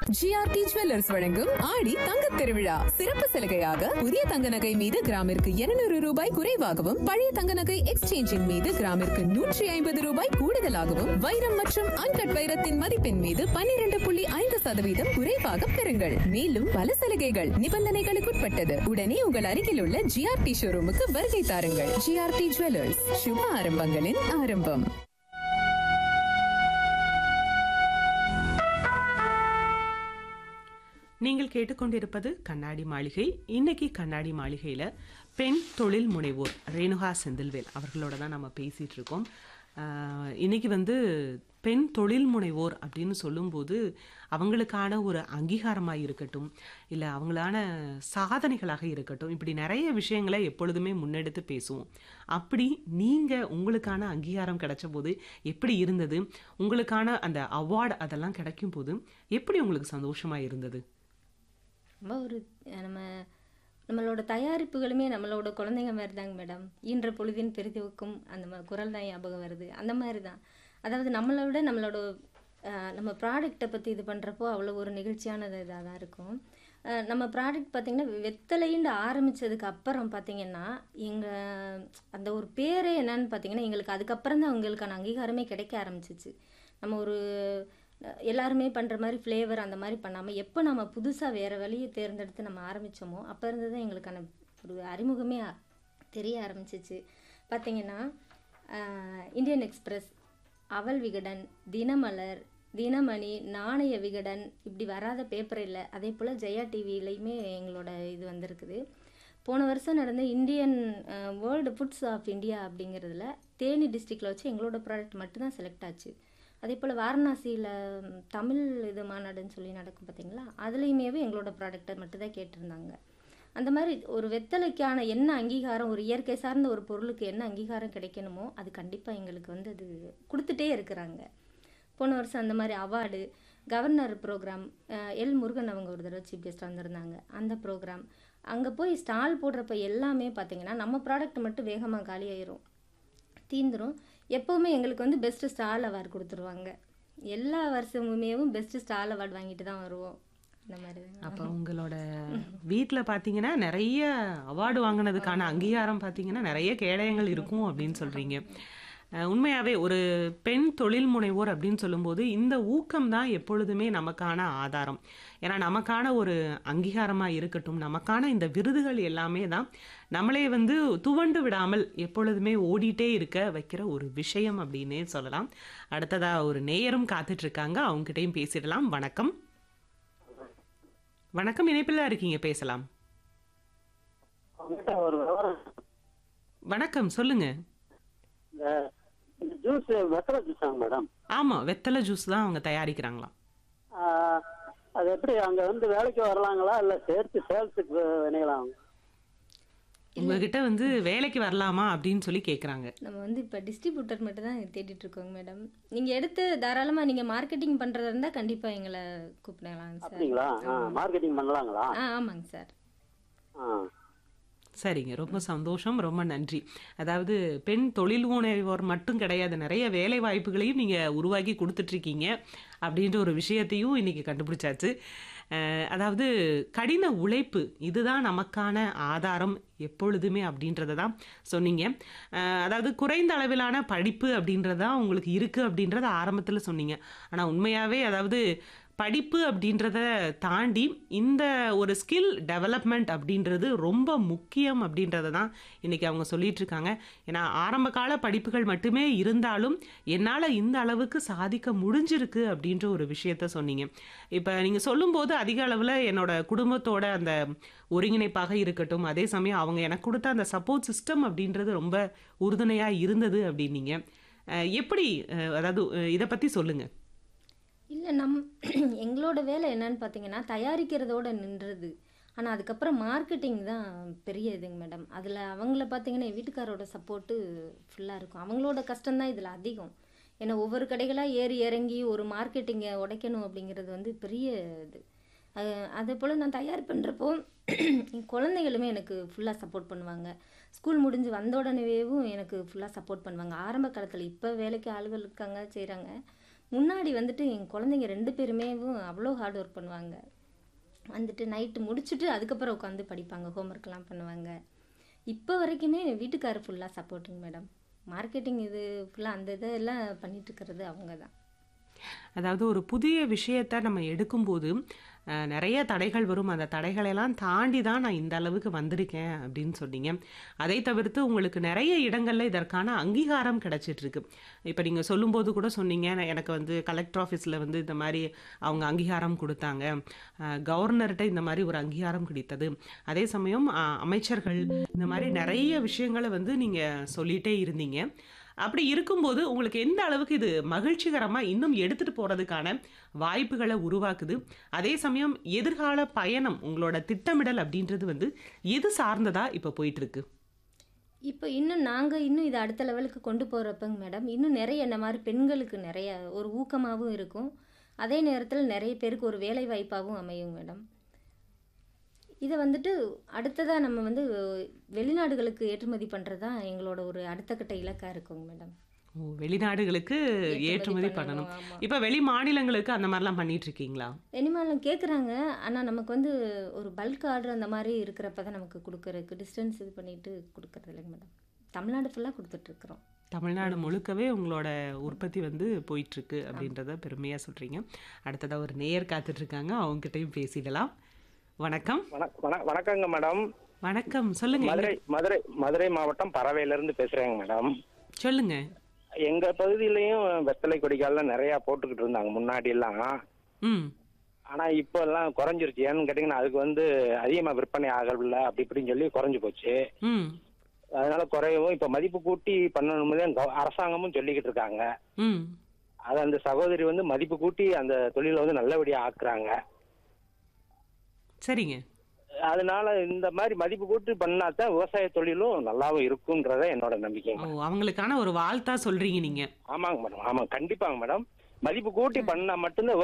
GRT jewellers வழங்கும் ஆடி தங்க திருவிழா சிறப்பு சலுகையாக புதிய தங்க நகை மீது கிராமிற்கு 200 ரூபாய் குறைவாகவும் பழைய தங்க நகை எக்ஸ்சேஞ்சின் மீது கிராமிற்கு நூற்றி ஐம்பது ரூபாய் கூடுதலாகவும் வைரம் மற்றும் அன்கட் வைரத்தின் மதிப்பின் மீது 12.5% புள்ளி ஐந்து சதவீதம் குறைவாக பெறுங்கள் மேலும் பல சலுகைகள் நிபந்தனைகளுக்குட்பட்டது உடனே உங்கள் அருகில் உள்ள ஜிஆர்டி ஷோரூமுக்கு வருகை தாருங்கள் ஜிஆர்டி ஜுவல்லர்ஸ் சுப ஆரம்பங்களின் ஆரம்பம் நீங்கள் கேட்டுக்கொண்டிருப்பது கண்ணாடி மாளிகை இன்னைக்கு கண்ணாடி மாளிகையில் பெண் தொழில் முனைவோர் ரேணுகா செந்தில்வேல் அவர்களோட தான் நம்ம பேசிகிட்டு இருக்கோம் ஆஹ், இன்னைக்கு வந்து பெண் தொழில் முனைவோர் அப்படின்னு சொல்லும்போது அவங்களுக்கான ஒரு அங்கீகாரமாக இருக்கட்டும் இல்லை அவங்களான சாதனைகளாக இருக்கட்டும் இப்படி நிறைய விஷயங்களை எப்பொழுதுமே முன்னெடுத்து பேசுவோம் அப்படி நீங்கள் உங்களுக்கான அங்கீகாரம் கிடைச்ச போது எப்படி இருந்தது உங்களுக்கான அந்த அவார்டு அதெல்லாம் கிடைக்கும் போது எப்படி உங்களுக்கு சந்தோஷமாக இருந்தது ரொம்ப ஒரு அஹ், நம்ம நம்மளோட தயாரிப்புகளுமே நம்மளோட குழந்தைங்க மாதிரி தாங்க மேடம் ஈன்ற பொழுதின் பெரிதுவுக்கும் அந்த மா- குரல் தான் ஞாபகம் வருது அந்த மாதிரி தான் அதாவது நம்மளை விட நம்மளோட அஹ், நம்ம ப்ராடக்ட்டை பற்றி இது பண்ணுறப்போ அவ்வளோ ஒரு நெகிழ்ச்சியான இதாக தான் இருக்கும் அஹ், நம்ம ப்ராடக்ட் பார்த்திங்கன்னா வெத்தலைன்னு ஆரம்பித்ததுக்கு அப்புறம் பார்த்திங்கன்னா எங்கள் அந்த ஒரு பேரே என்னன்னு பார்த்தீங்கன்னா எங்களுக்கு அதுக்கப்புறம் தான் அவங்களுக்கான அங்கீகாரமே கிடைக்க ஆரம்பிச்சிச்சு நம்ம ஒரு அஹ், எல்லாருமே பண்ணுற மாதிரி ஃப்ளேவர் அந்த மாதிரி பண்ணாமல் எப்போ நம்ம புதுசாக வேறு வழியை தேர்ந்தெடுத்து நம்ம ஆரம்பித்தோமோ அப்போ இருந்து தான் எங்களுக்கான ஒரு அறிமுகமே ஆ- தெரிய ஆரம்பிச்சிச்சு பார்த்தீங்கன்னா அஹ், இந்தியன் எக்ஸ்பிரஸ் அவல் விகடன் தினமலர் தினமணி நாணய விகடன் இப்படி வராத பேப்பர் இல்லை அதே போல் ஜெயா டிவிலையுமே எங்களோட இது வந்திருக்குது போன வருஷம் நடந்த Indian world foods of India அப்படிங்கிறதுல தேனி டிஸ்ட்ரிக்டில் வச்சு எங்களோட ப்ராடக்ட் மட்டும்தான் செலக்ட் ஆச்சு அதே போல் வாரணாசியில் தமிழ் இது மாநாடுன்னு சொல்லி நடக்கும் பார்த்தீங்களா அதுலேயுமே எங்களோட ப்ராடக்டை மட்டும்தான் கேட்டிருந்தாங்க அந்த மாதிரி ஒரு வெத்தலைக்கான என்ன அங்கீகாரம் ஒரு இயற்கை சார்ந்த ஒரு பொருளுக்கு என்ன அங்கீகாரம் கிடைக்கணுமோ அது கண்டிப்பாக எங்களுக்கு வந்து அது கொடுத்துட்டே இருக்கிறாங்க போன வருஷம் அந்த மாதிரி award governor program L Murugan அவங்க ஒரு தடவை சீஃப் கெஸ்ட்டாக வந்திருந்தாங்க அந்த ப்ரோக்ராம் அங்கே போய் ஸ்டால் போடுறப்ப எல்லாமே பார்த்தீங்கன்னா நம்ம ப்ராடக்ட் மட்டும் வேகமாக காலியாயிரும் தீந்துரும் எப்போவுமே எங்களுக்கு வந்து பெஸ்ட்டு ஸ்டால் அவார்டு கொடுத்துருவாங்க எல்லா வருஷமுமேவும் பெஸ்ட்டு ஸ்டால் அவார்டு வாங்கிட்டு தான் வருவோம் இந்த மாதிரி தான். அப்போ உங்களோட வீட்டில் பார்த்தீங்கன்னா நிறைய அவார்டு வாங்கினதுக்கான அங்கீகாரம் பார்த்தீங்கன்னா நிறைய கேடயங்கள் இருக்கும் அப்படின்னு சொல்கிறீங்க உண்மையாகவே ஒரு பெண் தொழில் முனைவோர் அப்படின்னு சொல்லும்போது இந்த ஊக்கம் தான் எப்பொழுதுமே நமக்கான ஆதாரம் ஏன்னா நமக்கான ஒரு அங்கீகாரமாக இருக்கட்டும் நமக்கான இந்த விருதுகள் எல்லாமே தான் நம்மளே வந்து துவண்டு விடாமல் எப்பொழுதுமே ஓடிட்டே இருக்க வைக்கிற ஒரு விஷயம் அப்படின்னே சொல்லலாம் அடுத்ததாக ஒரு நேயரும் காத்துட்டு இருக்காங்க அவங்ககிட்டயும் பேசிடலாம் வணக்கம் வணக்கம் இணைப்பில் இருக்கீங்க பேசலாம் உங்ககிட்ட ஒரு விவரம் வணக்கம் சொல்லுங்க இந்த இந்த ஜூஸ் வெத்தலை ஜூஸாங்க மேடம் ஆமா வெத்தலை ஜூஸ் தான் அவங்க தயாரிக்கிறாங்களாம் ஆஹ், அது எப்படி அங்க வந்து வேலைக்கு வரலாங்களா இல்ல சேர்த்து சேல்ஸுக்கு இணையலாம் உங்ககிட்ட வந்து வேலைக்கு வரலாமா அப்படின்னு சொல்லி கேக்குறாங்க நம்ம வந்து இப்போ டிஸ்ட்ரிபியூட்டர் மட்டும் தான் தேடிட்டு இருக்கோங்க மேடம் நீங்கள் எடுத்து தாராளமாக நீங்கள் மார்க்கெட்டிங் பண்ணுறதா இருந்தால் கண்டிப்பாக எங்களை கூப்பிடலாம் சார் அப்படிங்களா மார்க்கெட்டிங் பண்ணலாங்களா ஆ ஆமாங்க சார் ஆ சரிங்க ரொம்ப சந்தோஷம் ரொம்ப நன்றி அதாவது பெண் தொழில் முனைவோர் மட்டும் கிடையாது நிறைய வேலை வாய்ப்புகளையும் நீங்கள் உருவாக்கி கொடுத்துட்ருக்கீங்க அப்படின்ற ஒரு விஷயத்தையும் இன்னைக்கு கண்டுபிடிச்சாச்சு அஹ், அதாவது கடின உழைப்பு இதுதான் நமக்கான ஆதாரம் எப்பொழுதுமே அப்படின்றத தான் சொன்னீங்க அஹ், அதாவது குறைந்த அளவிலான படிப்பு அப்படின்றதா உங்களுக்கு இருக்குது அப்படின்றத ஆரம்பத்தில் சொன்னீங்க ஆனால் உண்மையாகவே அதாவது படிப்பு அப்படின்றத தாண்டி இந்த ஒரு ஸ்கில் டெவலப்மெண்ட் அப்படின்றது ரொம்ப முக்கியம் அப்படின்றத தான் இன்னைக்கு அவங்க சொல்லிட்டு இருக்காங்க ஏன்னா ஆரம்ப கால படிப்புகள் மட்டுமே இருந்தாலும் என்னால் இந்த அளவுக்கு சாதிக்க முடிஞ்சிருக்கு அப்படின்ற ஒரு விஷயத்த சொன்னீங்க இப்போ நீங்கள் சொல்லும்போது அதிக அளவில் என்னோட குடும்பத்தோட அந்த ஒருங்கிணைப்பாக இருக்கட்டும் அதே சமயம் அவங்க எனக்கு கொடுத்த அந்த சப்போர்ட் சிஸ்டம் அப்படின்றது ரொம்ப உறுதுணையாக இருந்தது அப்படின்னீங்க அஹ் எப்படி அஹ் அதாவது இதை பற்றி சொல்லுங்கள் இல்லை நம் எங்களோட வேலை என்னன்னு பார்த்தீங்கன்னா தயாரிக்கிறதோட நின்றுது ஆனால் அதுக்கப்புறம் மார்க்கெட்டிங் தான் பெரிய இதுங்க மேடம் அதில் அவங்கள பார்த்தீங்கன்னா என் வீட்டுக்காரோட சப்போர்ட்டு ஃபுல்லாக இருக்கும் அவங்களோட கஷ்டம்தான் இதில் அதிகம் ஏன்னா ஒவ்வொரு கடைகளாக ஏறி இறங்கி ஒரு மார்க்கெட்டிங்கை உடைக்கணும் அப்படிங்கிறது வந்து பெரிய இது அஹ் அதே போல் நான் தயார் பண்ணுறப்போ என் குழந்தைகளுமே எனக்கு ஃபுல்லாக சப்போர்ட் பண்ணுவாங்க ஸ்கூல் முடிஞ்சு வந்த உடனேவும் எனக்கு ஃபுல்லாக சப்போர்ட் பண்ணுவாங்க ஆரம்ப காலத்தில் இப்போ வேலைக்கு ஆளுகள் இருக்காங்க செய்கிறாங்க முன்னாடி வந்துட்டு என் குழந்தைங்க ரெண்டு பேருமே அவ்வளோ ஹார்ட் ஒர்க் பண்ணுவாங்க வந்துட்டு நைட்டு முடிச்சுட்டு அதுக்கப்புறம் உட்காந்து படிப்பாங்க ஹோம்ஒர்க்லாம் பண்ணுவாங்க இப்போ வரைக்குமே வீட்டுக்காரர் ஃபுல்லாக சப்போர்ட்டுங்க மேடம் மார்க்கெட்டிங் இது ஃபுல்லாக அந்த இதெல்லாம் பண்ணிட்டு இருக்கிறது அவங்க தான் அதாவது ஒரு புதிய விஷயத்த நம்ம எடுக்கும்போது அஹ், நிறைய தடைகள் வரும் அந்த தடைகளெல்லாம் தாண்டி தான் நான் இந்த அளவுக்கு வந்திருக்கேன் அப்படின்னு சொன்னீங்க அதை தவிர்த்து உங்களுக்கு நிறைய இடங்கள்ல இதற்கான அங்கீகாரம் கிடைச்சிட்டு இருக்கு இப்போ நீங்கள் சொல்லும்போது கூட சொன்னீங்க "நான் எனக்கு வந்து கலெக்டர் ஆஃபீஸில் வந்து இந்த மாதிரி அவங்க அங்கீகாரம் கொடுத்தாங்க அஹ், கவர்னர்கிட்ட இந்த மாதிரி ஒரு அங்கீகாரம் கிடைத்தது அதே சமயம் அஹ், அமைச்சர்கள் இந்த மாதிரி நிறைய விஷயங்களை வந்து நீங்கள் சொல்லிட்டே இருந்தீங்க அப்படி இருக்கும்போது உங்களுக்கு எந்த அளவுக்கு இது மகிழ்ச்சிகரமா இன்னும் எடுத்துட்டு போறதுக்கான வாய்ப்புகளை உருவாக்குது அதே சமயம் எதிர்கால பயணம் உங்களோட திட்டமிடல் அப்படின்றது வந்து எது சார்ந்ததா இப்ப போயிட்டு இருக்கு இப்போ இன்னும் நாங்கள் இன்னும் இதை அடுத்த லெவலுக்கு கொண்டு போகிறப்பங்க மேடம் இன்னும் நிறைய இந்த மாதிரி பெண்களுக்கு நிறைய ஒரு ஊக்கமாகவும் இருக்கும் அதே நேரத்தில் நிறைய பேருக்கு ஒரு வேலை வாய்ப்பாகவும் அமையும் மேடம் இதை வந்துட்டு அடுத்ததாக நம்ம வந்து வெளிநாடுகளுக்கு ஏற்றுமதி பண்ணுறது தான் எங்களோட ஒரு அடுத்த கட்ட இலக்காக இருக்குங்க மேடம் ஓ, வெளிநாடுகளுக்கு ஏற்றுமதி பண்ணணும் ஆமாம் இப்ப வெளி மாநிலங்களுக்கு அந்த மாதிரிலாம் பண்ணிட்டு இருக்கீங்களா வெளிமாநிலம் கேட்குறாங்க ஆனால் நமக்கு வந்து ஒரு பல்க் ஆர்டர் அந்த மாதிரி இருக்கிறப்ப தான் நமக்கு கொடுக்குறதுக்கு டிஸ்டன்ஸ் இது பண்ணிட்டு கொடுக்குறது இல்லைங்க மேடம் தமிழ்நாடு ஃபுல்லாக கொடுத்துட்ருக்குறோம் தமிழ்நாடு முழுக்கவே உங்களோட உற்பத்தி வந்து போயிட்டு இருக்கு அப்படின்றத பெருமையா சொல்றீங்க அடுத்ததா ஒரு நேயர் காத்துட்டு இருக்காங்க அவங்ககிட்டயும் பேசிடலாம் வணக்கம் வணக்- வண- வணக்கங்க மேடம் வணக்கம் சொல்லுங்க மதுரை மதுரை மதுரை மாவட்டம் பறவையில இருந்து பேசுறேங்க மேடம் சொல்லுங்க எங்க பகுதியிலயும் வெத்தலை கொடிகள்லாம் நிறைய போட்டுக்கிட்டு இருந்தாங்க முன்னாடி எல்லாம் ம் ஆனா இப்ப எல்லாம் குறைஞ்சிருச்சு ஏன்னு கேட்டீங்கன்னா அதுக்கு வந்து அதிகமா விற்பனை ஆகல அப்படி இப்படின்னு சொல்லி குறைஞ்சு போச்சு ம் அதனால குறையவும் இப்ப மதிப்பு கூட்டி பண்ணணும்னு கவ- அரசாங்கமும் சொல்லிக்கிட்டு இருக்காங்க ம் அது அந்த சகோதரி வந்து மதிப்பு கூட்டி அந்த தொழிலை வந்து நல்லபடியா ஆக்குறாங்க சரிங்க அதனால இந்த மாதிரி மதிப்பு கூட்டி பண்ணாதான் விவசாய தொழிலும் நல்லாவும் இருக்குன்றத என்னோட நம்பிக்கைங்க ஓ அவங்களுக்கான ஒரு வாழ்த்தா சொல்றீங்க நீங்க ஆமாங்க மேடம் ஆமாங்க கண்டிப்பாங்க மேடம் மதிப்பு கூட்டி பண்ணா மட்டும்தான்